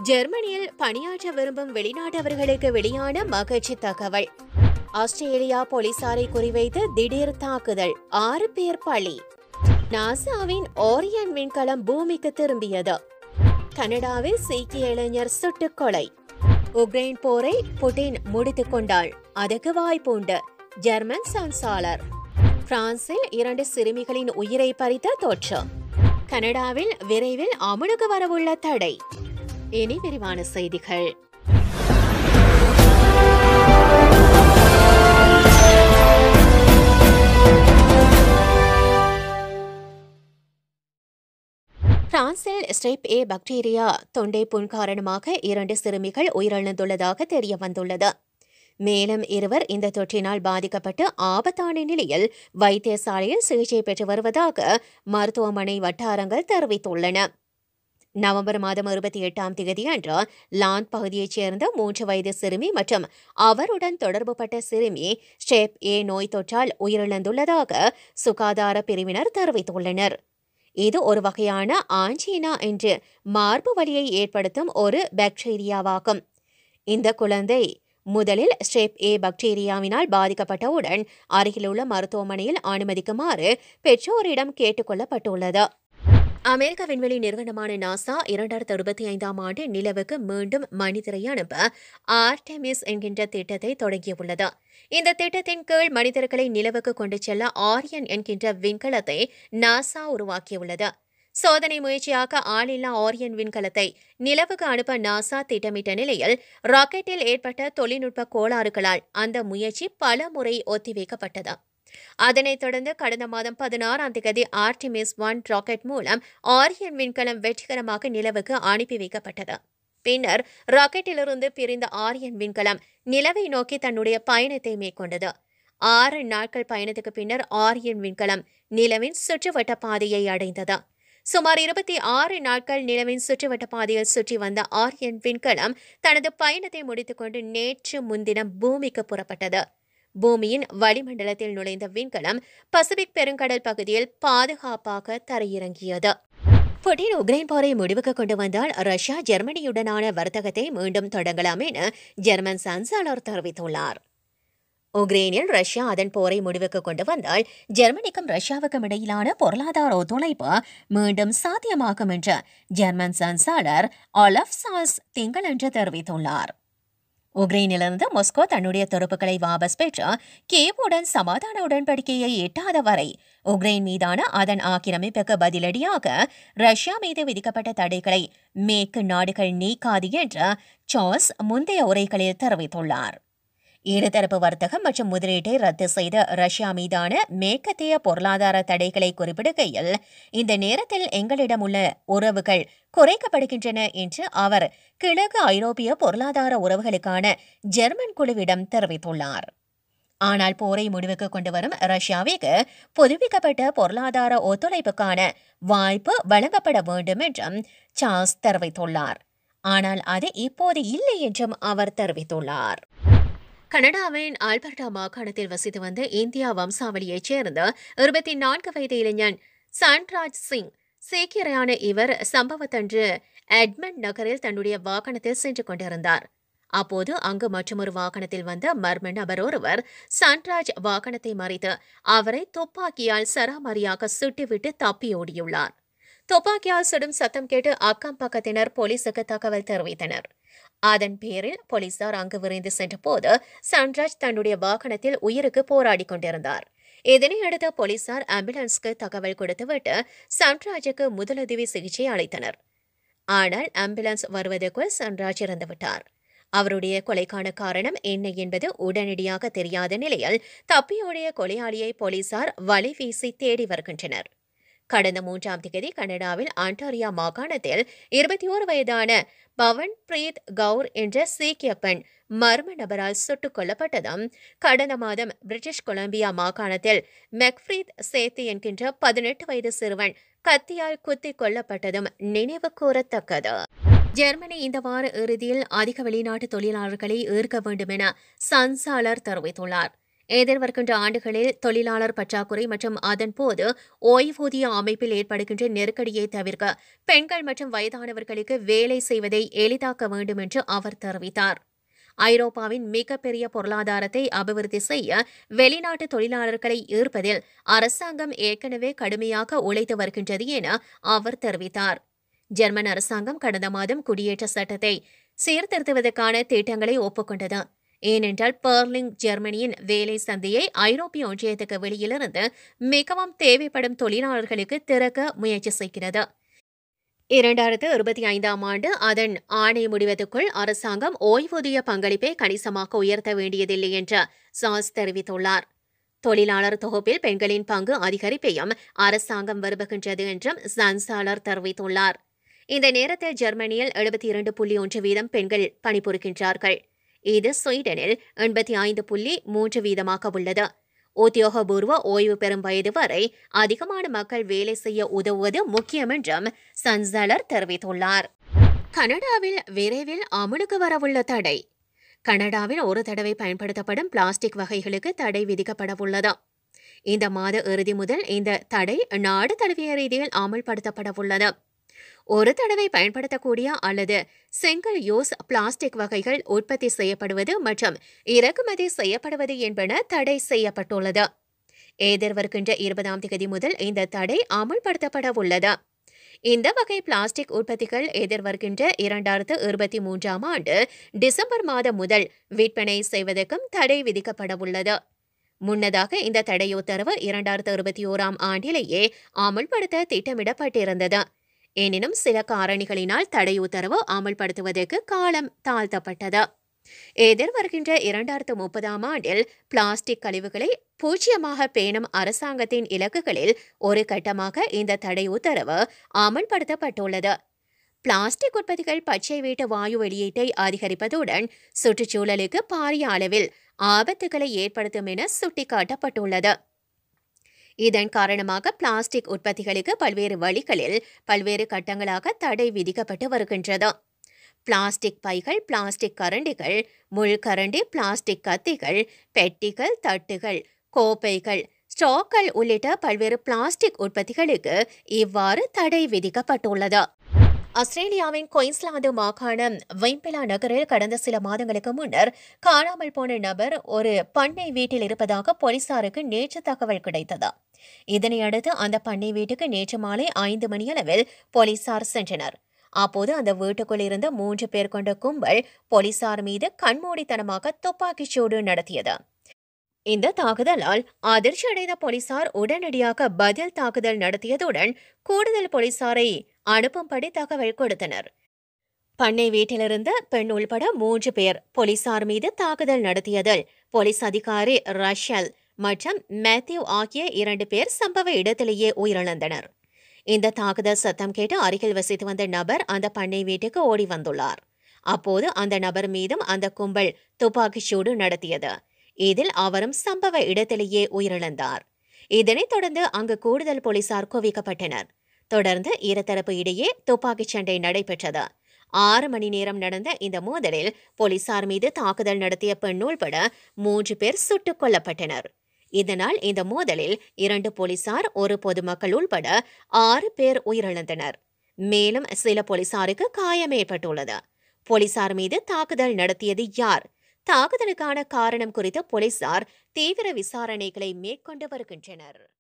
ஜெர்மனியில் பணியாற்ற விரும்பும் வெளிநாட்டவர்களுக்கு வெளியான மகிழ்ச்சி தகவல் ஆஸ்திரேலியா போலீசாரை குறிவைத்து திடீர் தாக்குதல் ஆறு பேர் பலி நாசாவின் ஓரியன் விண்கலம் பூமிக்கு திரும்பியது கனடாவில் சீக்கிய இளைஞர் சுட்டுக் கொலை உக்ரைன் போரை புட்டின் முடித்துக் கொண்டாள் அதுக்கு வாய்ப்புண்டு ஜெர்மன் சான்சாலர் பிரான்சில் இரண்டு சிறுமிகளின் உயிரை பறித்த தோற்றம் கனடாவில் விரைவில் அமலுக்கு வரவுள்ள தடை இனி விரிவான செய்திகள் பிரான்சில் ஸ்டெப் ஏ பாக்டீரியா தொண்டை புண் காரணமாக இரண்டு சிறுமிகள் உயிரிழந்துள்ளதாக தெரிய வந்துள்ளது மேலும் இருவர் இந்த தொற்றினால் பாதிக்கப்பட்டு ஆபத்தான நிலையில் வைத்தியசாலையில் சிகிச்சை பெற்று வருவதாக மருத்துவமனை வட்டாரங்கள் தெரிவித்துள்ளன நவம்பர் மாதம் இருபத்தி எட்டாம் தேதி அன்று லாந்த் பகுதியைச் சேர்ந்த மூன்று வயது சிறுமி மற்றும் அவருடன் தொடர்புபட்ட சிறுமி ஸ்டெப் ஏ நோய் தொற்றால் உயிரிழந்துள்ளதாக சுகாதார பிரிவினர் தெரிவித்துள்ளனர் இது ஒரு வகையான ஆஞ்சீனா என்று மார்பு வலியை ஏற்படுத்தும் ஒரு பாக்டீரியாவாகும் இந்த குழந்தை முதலில் ஸ்டெப் ஏ பாக்டீரியாவினால் பாதிக்கப்பட்டவுடன் அருகிலுள்ள மருத்துவமனையில் அனுமதிக்குமாறு பெற்றோரிடம் கேட்டுக்கொள்ளப்பட்டுள்ளது அமெரிக்க விண்வெளி நிறுவனமான நாசா இரண்டாயிரத்தி அறுபத்தி ஐந்தாம் ஆண்டு நிலவுக்கு மீண்டும் மனிதரை அனுப்ப ஆர்டெமிஸ் என்கின்ற திட்டத்தை தொடங்கியுள்ளது இந்த திட்டத்தின் கீழ் மனிதர்களை நிலவுக்கு கொண்டு செல்ல ஆரியன் என்கின்ற விண்கலத்தை நாசா உருவாக்கியுள்ளது சோதனை முயற்சியாக ஆளில்லா ஆரியன் விண்கலத்தை நிலவுக்கு அனுப்ப நாசா திட்டமிட்ட நிலையில் ராக்கெட்டில் ஏற்பட்ட தொழில்நுட்ப கோளாறுகளால் அந்த முயற்சி பல முறை ஒத்திவைக்கப்பட்டது அதனைத் தொடர்ந்து கடந்த மாதம் பதினாறாம் தேதி ஆர்டிமிஸ் ஒன் ராக்கெட் மூலம் ஆரியன் விண்கலம் வெற்றிகரமாக நிலவுக்கு அனுப்பி வைக்கப்பட்டது பின்னர் ராக்கெட்டிலிருந்து பிரிந்த ஆரியன் விண்கலம் நிலவை நோக்கி தன்னுடைய பயணத்தை மேற்கொண்டது ஆறு நாட்கள் பயணத்துக்கு பின்னர் ஆரியன் விண்கலம் நிலவின் சுற்றுவட்ட பாதையை அடைந்தது சுமார் இருபத்தி ஆறு நாட்கள் நிலவின் சுற்றுவட்ட பாதையில் சுற்றி வந்த ஆரியன் விண்கலம் தனது பயணத்தை முடித்துக்கொண்டு நேற்று முன்தினம் பூமிக்கு புறப்பட்டது பூமியின் வளிமண்டலத்தில் நுழைந்த விண்கலம் பசிபிக் பெருங்கடல் பகுதியில் பாதுகாப்பாக தரையிறங்கியது புட்டின் உக்ரைன் போரை முடிவுக்கு கொண்டு வந்தால் ரஷ்யா ஜெர்மனியுடனான வர்த்தகத்தை மீண்டும் தொடங்கலாம் என ஜெர்மன் சான்சலர் தெரிவித்துள்ளார் உக்ரைனில் ரஷ்யா அதன் போரை முடிவுக்கு கொண்டு வந்தால் ஜெர்மனிக்கும் ரஷ்யாவுக்கும் இடையிலான பொருளாதார ஒத்துழைப்பு மீண்டும் சாத்தியமாகும் என்று ஜெர்மன் சான்சலர் ஆலஃப் சாஸ் திங்களன்று தெரிவித்துள்ளார் உக்ரைனிலிருந்து மாஸ்கோ தன்னுடைய துருப்புக்களை வாபஸ் பெற்று கீவுடன் சமாதான உடன்படிக்கையை எட்டாத வரை உக்ரைன் மீதான அதன் ஆக்கிரமிப்புக்கு பதிலடியாக ரஷ்யா மீது விதிக்கப்பட்ட தடைகளை மேற்கு நாடுகள் நீக்காது என்று சார்ஸ் முந்தைய உரைகளில் தெரிவித்துள்ளார் இருதரப்பு வர்த்தகம் மற்றும் முதலீட்டை ரத்து செய்த ரஷ்யா மீதான மேற்கத்திய பொருளாதார தடைகளை குறிப்பிடுகையில் இந்த நேரத்தில் எங்களிடம் உள்ள உறவுகள் குறைக்கப்படுகின்றன என்று அவர் கிழக்கு ஐரோப்பிய பொருளாதார உறவுகளுக்கான ஜெர்மன் குழுவிடம் தெரிவித்துள்ளார் ஆனால் போரை முடிவுக்கு கொண்டு வரும் ரஷ்யாவிற்கு புதுப்பிக்கப்பட்ட பொருளாதார ஒத்துழைப்புக்கான வாய்ப்பு வழங்கப்பட வேண்டும் என்றும் சார்ஸ் தெரிவித்துள்ளார் ஆனால் அது இப்போது இல்லை என்றும் அவர் தெரிவித்துள்ளார் கனடாவின் ஆல்பர்டா மாகாணத்தில் வசித்து வந்த இந்தியா வம்சாவளியைச் சேர்ந்த இருபத்தி நான்கு வயது இளைஞன் சன்ராஜ் சிங் சீக்கியரான இவர் சம்பவத்தன்று எட்மண்ட் நகரில் தன்னுடைய வாகனத்தில் சென்று கொண்டிருந்தார் அப்போது அங்கு மற்றொரு வாகனத்தில் வந்த மர்ம நபர் ஒருவர் சன்ராஜ் வாகனத்தை மறித்து அவரை துப்பாக்கியால் சராமரியாக சுட்டுவிட்டு தப்பி ஓடியுள்ளார் துப்பாக்கியால் சுடும் சத்தம் கேட்டு அக்கம் பக்கத்தினர் போலீசுக்கு தகவல் தெரிவித்தனர் அதன் பேரில் போலீசார் அங்கு விரைந்து சென்றபோது சன்ராஜ் தன்னுடைய வாகனத்தில் உயிருக்கு போராடிக் கொண்டிருந்தார் இதனையடுத்து போலீசார் ஆம்புலன்ஸ்க்கு தகவல் கொடுத்துவிட்டு சன்ராஜுக்கு முதலுதவி சிகிச்சை அளித்தனர் ஆனால் ஆம்புலன்ஸ் வருவதற்குள் சன்ராஜ் இறந்துவிட்டார் அவருடைய கொலைக்கான காரணம் என்ன என்பது உடனடியாக தெரியாத நிலையில் தப்பியோடிய கொலையாளியை போலீசார் வலை வீசி தேடி வருகின்றனர் கடந்த மூன்றாம் தேதி கனடாவில் ஆண்டாரியா மாகாணத்தில் இருபத்தி ஓரு வயதான பவன் பிரீத் கவுர் என்ற சீக்கிய பெண் மர்ம நபரால் சுட்டுக் கொல்லப்பட்டதும் கடந்த மாதம் பிரிட்டிஷ் கொலம்பியா மாகாணத்தில் மெக்ஃப்ரீத் சேத்தி என்கின்ற பதினெட்டு வயது சிறுவன் கத்தியால் குத்திக் கொல்லப்பட்டதும் நினைவு கூறத்தக்கது ஜெர்மனி இந்த வார இறுதியில் அதிக வெளிநாட்டு தொழிலாளர்களை ஈர்க்க வேண்டும் என சன்சாலர் தெரிவித்துள்ளார் எதிர்வருகின்ற ஆண்டுகளில் தொழிலாளர் பற்றாக்குறை மற்றும் அதன் போது ஓய்வூதிய அமைப்பில் ஏற்படுகின்ற நெருக்கடியை தவிர்க்க பெண்கள் மற்றும் வயதானவர்களுக்கு வேலை செய்வதை எளிதாக்க வேண்டும் என்று அவர் தெரிவித்தார் ஐரோப்பாவின் மிகப்பெரிய பொருளாதாரத்தை அபிவிருத்தி செய்ய வெளிநாட்டு தொழிலாளர்களை ஈர்ப்பதில் அரசாங்கம் ஏற்கனவே கடுமையாக உழைத்து வருகின்றது என அவர் தெரிவித்தார் ஜெர்மன் அரசாங்கம் கடந்த மாதம் குடியேற்ற சட்டத்தை சீர்திருத்துவதற்கான திட்டங்களை ஒப்புக்கொண்டது ஏனென்றால் பெர்லிங் ஜெர்மனியின் வேலை சந்தையை ஐரோப்பிய ஒன்றியத்துக்கு வெளியிலிருந்து மிகவும் தேவைப்படும் தொழிலாளர்களுக்கு திறக்க முயற்சி செய்கிறது இரண்டாயிரத்து இருபத்தி ஐந்தாம் ஆண்டு அதன் ஆணை முடிவதற்குள் அரசாங்கம் ஓய்வூதிய பங்களிப்பை கணிசமாக உயர்த்த வேண்டியதில்லை என்று சாஸ் தெரிவித்துள்ளார் தொழிலாளர் தொகுப்பில் பெண்களின் பங்கு அதிகரிப்பையும் அரசாங்கம் விரும்புகின்றது என்றும் சன்சாலர் தெரிவித்துள்ளார் இந்த நேரத்தில் ஜெர்மனியில் எழுபத்தி இரண்டு புள்ளி ஒன்று வீதம் பெண்கள் பணிபுரிகின்றார்கள் இது ஸ்வீடனில் எண்பத்தி ஐந்து புள்ளி மூன்று வீதமாக உள்ளது உத்தியோகபூர்வ ஓய்வு பெறும் வயது வரை அதிகமான மக்கள் வேலை செய்ய உதவுவது முக்கியம் என்றும் சன்சலர் தெரிவித்துள்ளார் கனடாவில் விரைவில் அமலுக்கு வரவுள்ள தடை கனடாவில் ஒரு தடவை பயன்படுத்தப்படும் பிளாஸ்டிக் வகைகளுக்கு தடை விதிக்கப்படவுள்ளது இந்த மாத இறுதி முதல் இந்த தடை நாடு தழுவிய ரீதியில் அமல்படுத்தப்படவுள்ளது ஒரு தடவை பயன்படுத்தக்கூடிய அல்லது சிங்கிள் யூஸ் பிளாஸ்டிக் வகைகள் உற்பத்தி செய்யப்படுவது மற்றும் இறக்குமதி செய்யப்படுவது என்பன தடை செய்யப்பட்டுள்ளது எதிர்வருகின்ற இருபதாம் தேதி முதல் இந்த தடை அமுல்படுத்தப்பட உள்ளது இந்த வகை பிளாஸ்டிக் உற்பத்திகள் எதிர்வருகின்ற இரண்டாயிரத்து இருபத்தி மூன்றாம் ஆண்டு டிசம்பர் மாதம் முதல் விற்பனை செய்வதற்கும் தடை விதிக்கப்பட உள்ளது முன்னதாக இந்த தடை உத்தரவு இரண்டாயிரத்து இருபத்தி ஓராம் ஆண்டிலேயே அமுல்படுத்த திட்டமிடப்பட்டிருந்தது எனினும் சில காரணிகளினால் தடை உத்தரவு அமல்படுத்துவதற்கு காலம் தாழ்த்தப்பட்டது எதிர்வருகின்ற இரண்டாயிரத்து முப்பதாம் ஆண்டில் பிளாஸ்டிக் கழிவுகளை பூஜ்ஜியமாக பேணும் அரசாங்கத்தின் இலக்குகளில் ஒரு கட்டமாக இந்த தடை உத்தரவு அமல்படுத்தப்பட்டுள்ளது பிளாஸ்டிக் உற்பத்திகள் பச்சை வீட்டு வாயு வெளியீட்டை அதிகரிப்பதுடன் சுற்றுச்சூழலுக்கு பாரிய அளவில் ஆபத்துகளை ஏற்படுத்தும் என சுட்டிக்காட்டப்பட்டுள்ளது இதன் காரணமாக பிளாஸ்டிக் உற்பத்திகளுக்கு பல்வேறு வழிகளில் பல்வேறு கட்டங்களாக தடை விதிக்கப்பட்டு வருகின்றது பிளாஸ்டிக் பைகள் பிளாஸ்டிக் கரண்டிகள் முள்கரண்டி பிளாஸ்டிக் கத்திகள் பெட்டிகள் தட்டுகள் கோப்பைகள் ஸ்டாக்கள் உள்ளிட்ட பல்வேறு பிளாஸ்டிக் உற்பத்திகளுக்கு இவ்வாறு தடை விதிக்கப்பட்டுள்ளது ஆஸ்திரேலியாவின் குயின்ஸ்லாந்து மாகாணம் வெம்பிலா நகரில் கடந்த சில மாதங்களுக்கு முன்னர் காணாமல் போன நபர் ஒரு பண்ணை வீட்டில் இருப்பதாக போலீசாருக்கு நேற்று தகவல் கிடைத்தது இதனையடுத்து அந்த பண்ணை வீட்டுக்கு நேற்று மாலை ஐந்து மணியளவில் போலீசார் சென்றனர் அப்போது அந்த வீட்டுக்குள் இருந்த மூன்று பேர் கொண்ட கும்பல் போலீசார் மீது கண்மூடித்தனமாக துப்பாக்கிச் சூடு நடத்தியது இந்த தாக்குதலால் அதிர்ச்சியடைந்த போலீசார் உடனடியாக பதில் தாக்குதல் நடத்தியதுடன் கூடுதல் போலீசாரை அனுப்பும்படி தகவல் கொடுத்தனர் பண்ணை வீட்டிலிருந்த பெண் உள்பட மூன்று பேர் போலீசார் மீது தாக்குதல் நடத்தியதில் போலீஸ் அதிகாரி ரஷல் மற்றும் மேத்யூ ஆகிய இரண்டு பேர் சம்பவ இடத்திலேயே உயிரிழந்தனர் இந்த தாக்குதல் சத்தம் கேட்டு அருகில் வசித்து வந்த நபர் அந்த பண்ணை வீட்டுக்கு ஓடி வந்துள்ளார் அப்போது அந்த நபர் மீதும் அந்த கும்பல் துப்பாக்கிச் சூடு நடத்தியது இதில் அவரும் சம்பவ இடத்திலேயே உயிரிழந்தார் இதனைத் தொடர்ந்து அங்கு கூடுதல் போலீசார் குவிக்கப்பட்டனர் தொடர்ந்து இருதரப்பு இடையே துப்பாக்கிச் சண்டை நடைபெற்றது ஆறு மணி நேரம் நடந்த இந்த மோதலில் போலீசார் மீது தாக்குதல் நடத்திய பெண் உள்பட மூன்று பேர் சுட்டுக் கொல்லப்பட்டனர் இதனால் இந்த மோதலில் இரண்டு போலீசார் ஒரு பொதுமக்கள் உள்பட ஆறு பேர் உயிரிழந்தனர் மேலும் சில போலீசாருக்கு காயம் ஏற்பட்டுள்ளது போலீசார் மீது தாக்குதல் நடத்தியது யார் தாக்குதலுக்கான காரணம் குறித்து போலீசார் தீவிர விசாரணைகளை மேற்கொண்டு வருகின்றனர்